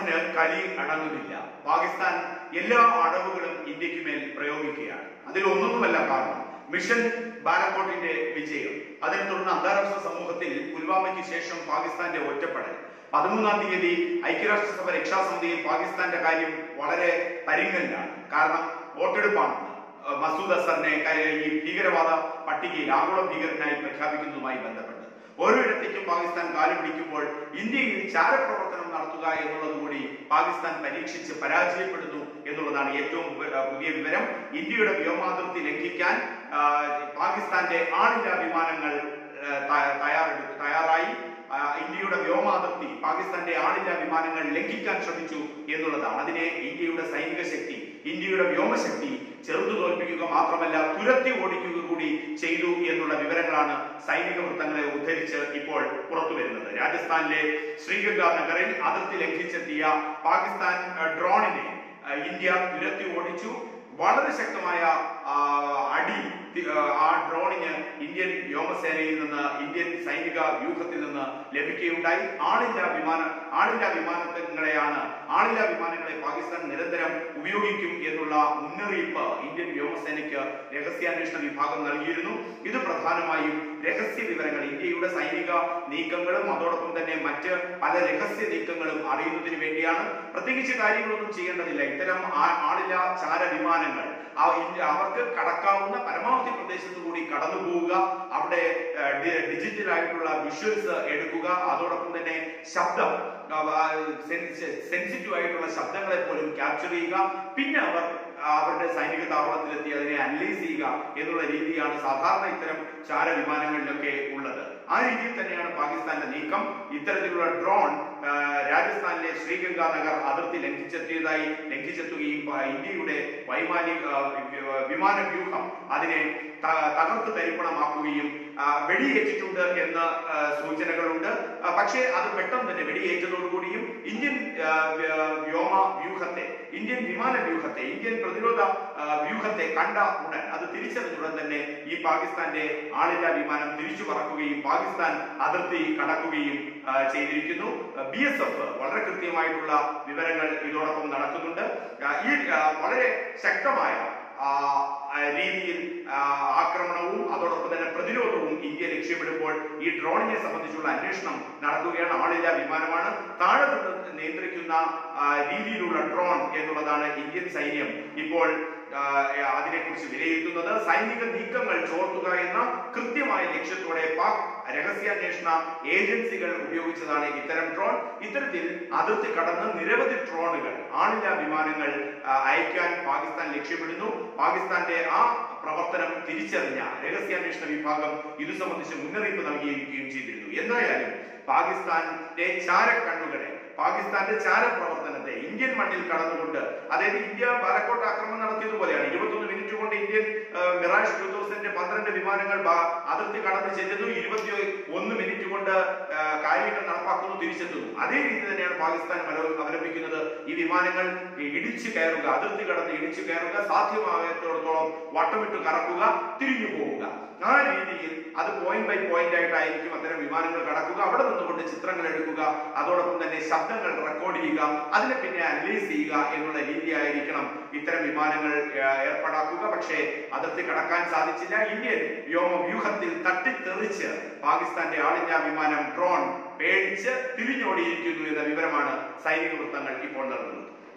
പാകിസ്ഥാന് കലി അടങ്ങുന്നില്ല പാകിസ്ഥാൻ എല്ലാ അടവുകളും ഇന്ത്യക്ക് മേൽ പ്രയോഗിക്കുകയാണ് അതിലൊന്നൊന്നുമല്ല കാരണം മിഷൻ ബാലക്കോട്ടിന്റെ വിജയം അതിനെ തുടർന്ന് അന്താരാഷ്ട്ര സമൂഹത്തിൽ പുൽവാമയ്ക്ക് ശേഷം പാകിസ്ഥാന്റെ ഒറ്റപ്പെടൽ പതിമൂന്നാം തീയതി ഐക്യരാഷ്ട്രസഭ രക്ഷാസമിതിയിൽ പാകിസ്ഥാന്റെ കാര്യം വളരെ പരിങ്ങലിലാണ് കാരണം വോട്ടെടുപ്പാണെന്ന് അഹ് മസൂദ് അസറിനെ ക- ഈ ഭീകരവാദ പട്ടികയിൽ ആഗോള ഭീകരനായി പ്രഖ്യാപിക്കുന്നതുമായി ബന്ധപ്പെട്ട് ഓരോയിടത്തേക്കും പാകിസ്ഥാൻ കാലുപിടിക്കുമ്പോൾ ഇന്ത്യയിൽ ചാരപ്രവർത്തനം നടത്തുക എന്നുള്ളത് കൂടി പാകിസ്ഥാൻ പരീക്ഷിച്ച് പരാജയപ്പെടുന്നു എന്നുള്ളതാണ് ഏറ്റവും വ- അഹ് പുതിയ വിവരം ഇന്ത്യയുടെ വ്യോമാതിർത്തി ലംഘിക്കാൻ ആ, പാകിസ്ഥാന്റെ ആളില്ലാ വിമാനങ്ങൾ ആ, ത- തയ്യാറെടുത്തു തയ്യാറായി ആ, ഇന്ത്യയുടെ വ്യോമാതിർത്തി പാകിസ്ഥാന്റെ ആളില്ലാ വിമാനങ്ങൾ ലംഘിക്കാൻ ശ്രമിച്ചു എന്നുള്ളതാണ് അതിനെ ഇന്ത്യയുടെ സൈനിക ശക്തി ഇന്ത്യയുടെ വ്യോമശക്തി ചെറുതു തോൽപ്പിക്കുക മാത്രമല്ല തുരത്തി ഓടിക്കുക കൂടി ചെയ്തു എന്നുള്ള വിവരങ്ങളാണ് സൈനിക വൃത്തങ്ങളെ ഉദ്ധരിച്ച് ഇപ്പോൾ പുറത്തു വരുന്നത് രാജസ്ഥാനിലെ ശ്രീഗംഗ നഗറിൽ അതിർത്തി ലംഘിച്ചെത്തിയ പാകിസ്ഥാൻ ആ, ഡ്രോണിനെ ആ, ഇന്ത്യ തുരത്തി ഓടിച്ചു വളരെ ശക്തമായ ആ, അടി തി- ആ, ആ ഡ്രോണിന് ഇന്ത്യൻ വ്യോമസേനയിൽ നിന്ന് ഇന്ത്യൻ സൈനിക വ്യൂഹത്തിൽ നിന്ന് ലഭിക്കുകയുണ്ടായി ആളില്ലാ വിമാന ആളില്ലാ വിമാനങ്ങളെയാണ് ആളില്ലാ വിമാനങ്ങളെ പാകിസ്ഥാൻ നിരന്തരം ഉപയോഗിക്കും എന്നുള്ള മുന്നറിയിപ്പ് ഇന്ത്യൻ വ്യോമസേനയ്ക്ക് രഹസ്യാന്വേഷണ വിഭാഗം നൽകിയിരുന്നു ഇത് പ്രധാനമായും രഹസ്യ വിവരങ്ങൾ ഇന്ത്യയുടെ സൈനിക നീക്കങ്ങളും അതോടൊപ്പം തന്നെ മറ്റ് പല രഹസ്യ നീക്കങ്ങളും അറിയുന്നതിന് വേണ്ടിയാണ് പ്രത്യേകിച്ച് കാര്യങ്ങളൊന്നും ചെയ്യേണ്ടതില്ല ഇത്തരം ആ- ആളില്ലാ ചാര വിമാനങ്ങൾ ആ ഇന്ത്യ അവർക്ക് കടക്കാവുന്ന പരമാവധി പ്രദേശത്ത് കൂടി കടന്നു പോവുക അവിടെ ഡിജിറ്റൽ ആയിട്ടുള്ള വിഷ്വൽസ് എടുക്കുക അതോടൊപ്പം തന്നെ ശബ്ദം സെൻസിറ്റീവ് ആയിട്ടുള്ള ശബ്ദങ്ങളെ പോലും ക്യാപ്ചർ ചെയ്യുക പിന്നെ അവർ അവരുടെ സൈനിക താവളത്തിലെത്തി അതിനെ അനലൈസ് ചെയ്യുക എന്നുള്ള രീതിയാണ് സാധാരണ ഇത്തരം ചാര വിമാനങ്ങളിലൊക്കെ ഉള്ളത് ആ രീതിയിൽ തന്നെയാണ് പാകിസ്ഥാന്റെ നീക്കം ഇത്തരത്തിലുള്ള ഡ്രോൺ ആ, രാജസ്ഥാനിലെ ശ്രീഗംഗാ നഗർ അതിർത്തി ലംഘിച്ചെത്തിയതായി ലംഘിച്ചെത്തുകയും ആ, ഇന്ത്യയുടെ വൈമാനിക ആ, വ്യ- വിമാന വ്യൂഹം അതിനെ ത- തകർത്ത് തരിപ്പണമാക്കുകയും ആ, വെടിയേറ്റിട്ടുണ്ട് എന്ന ആ, സൂചനകളുണ്ട് ആ, പക്ഷേ അത് പെട്ടെന്ന് തന്നെ വെടിയേറ്റതോടുകൂടിയും ഇന്ത്യൻ ആ, വ്യ- വ്യോമ വ്യൂഹത്തെ ഇന്ത്യൻ വിമാന വ്യൂഹത്തെ ഇന്ത്യൻ പ്രതിരോധ ആ, വ്യൂഹത്തെ കണ്ട ഉടൻ അത് തിരിച്ചറിഞ്ഞുടൻ തന്നെ ഈ പാകിസ്ഥാന്റെ ആളില്ലാ വിമാനം തിരിച്ചു പറക്കുകയും പാകിസ്ഥാൻ അതിർത്തി കടക്കുകയും ആ, ചെയ്തിരിക്കുന്നു ബി എസ് എഫ് വളരെ കൃത്യമായിട്ടുള്ള വിവരങ്ങൾ ഇതോടൊപ്പം നടക്കുന്നുണ്ട് ആ, ഈ ആ, വളരെ ശക്തമായ ആ, ആ, രീതിയിൽ ആ, ആക്രമണവും അതോടൊപ്പം തന്നെ പ്രതിരോധവും ഇന്ത്യ ലക്ഷ്യമിടുമ്പോൾ ഈ ഡ്രോണിനെ സംബന്ധിച്ചുള്ള അന്വേഷണം നടക്കുകയാണ് ആളില്ലാ വിമാനമാണ് താഴെ നിന്ന് നിയന്ത്രിക്കുന്ന ആ, രീതിയിലുള്ള ഡ്രോൺ എന്നുള്ളതാണ് ഇന്ത്യൻ സൈന്യം ഇപ്പോൾ ആ, അതിനെക്കുറിച്ച് വിലയിരുത്തുന്നത് സൈനിക നീക്കങ്ങൾ ചോർത്തുക എന്ന കൃത്യമായ ലക്ഷ്യത്തോടെ പാക് രഹസ്യാന്വേഷണ ഏജൻസികൾ ഉപയോഗിച്ചതാണ് ഇത്തരം ഡ്രോൺ ഇത്തരത്തിൽ അതിർത്തി കടന്ന് നിരവധി ഡ്രോണുകൾ ആളില്ലാ വിമാനങ്ങൾ ആ, അയക്കാൻ പാകിസ്ഥാൻ ലക്ഷ്യമിടുന്നു പാകിസ്ഥാന്റെ ആ പ്രവർത്തനം തിരിച്ചറിഞ്ഞ രഹസ്യാന്വേഷണ വിഭാഗം ഇത് സംബന്ധിച്ച് മുന്നറിയിപ്പ് നൽകിയിരിക്കുകയും ചെയ്തിരുന്നു എന്തായാലും പാകിസ്ഥാന്റെ ചാരക്കണ്ണുകളെ പാകിസ്ഥാന്റെ ചാരപ്രവർത്തനത്തെ ഇന്ത്യൻ മണ്ണിൽ കടന്നുകൊണ്ട് അതായത് ഇന്ത്യ ബാലക്കോട്ട് ആക്രമണം നടത്തിയതുപോലെയാണ് ഇരുപത്തൊന്ന് മിനിറ്റ് കൊണ്ട് ഇന്ത്യൻ ആ, മിറാഷ് ടൂ തൗസൻഡ് പന്ത്രണ്ട് വിമാനങ്ങൾ ബാ- അതിർത്തി കടന്ന് ചെല്ലുന്നു ഇരുപത്തി ഒന്ന് മിനിറ്റ് കൊണ്ട് ആ, കാര്യങ്ങൾ നടപ്പാക്കുന്നു തിരിച്ചെത്തുന്നു അതേ രീതി തന്നെയാണ് പാകിസ്ഥാൻ അവല- അവലംബിക്കുന്നത് ഈ വിമാനങ്ങൾ ഇടിച്ചു കയറുക അതിർത്തി കടന്ന് ഇടിച്ചു കയറുക സാധ്യമാകത്തോടത്തോളം വട്ടമിട്ട് കറക്കുക തിരിഞ്ഞു പോവുക ആ രീതിയിൽ അത് പോയിന്റ് ബൈ പോയിന്റ് ആയിട്ടായിരിക്കും അത്തരം വിമാനങ്ങൾ കടക്കുക അവിടെ നിന്നുകൊണ്ട് ചിത്രങ്ങൾ എടുക്കുക അതോടൊപ്പം തന്നെ ശബ്ദങ്ങൾ റെക്കോർഡ് ചെയ്യുക അതിനെ പിന്നെ അനലൈസ് ചെയ്യുക എന്നുള്ള രീതിയായിരിക്കണം ഇത്തരം വിമാനങ്ങൾ ആ, ഏർപ്പാടാക്കുക പക്ഷേ അതിർത്തി കടക്കാൻ സാധിച്ചില്ല ഇന്ത്യൻ വ്യോമ വ്യൂഹത്തിൽ തട്ടിത്തെറിച്ച് പാകിസ്ഥാന്റെ ആളില്ലാ വിമാനം ഡ്രോൺ പേടിച്ച് തിരിഞ്ഞോടിയിരിക്കുന്നു എന്ന വിവരമാണ് സൈനിക വൃത്തങ്ങൾ ഇപ്പോൾ നൽകുന്നത്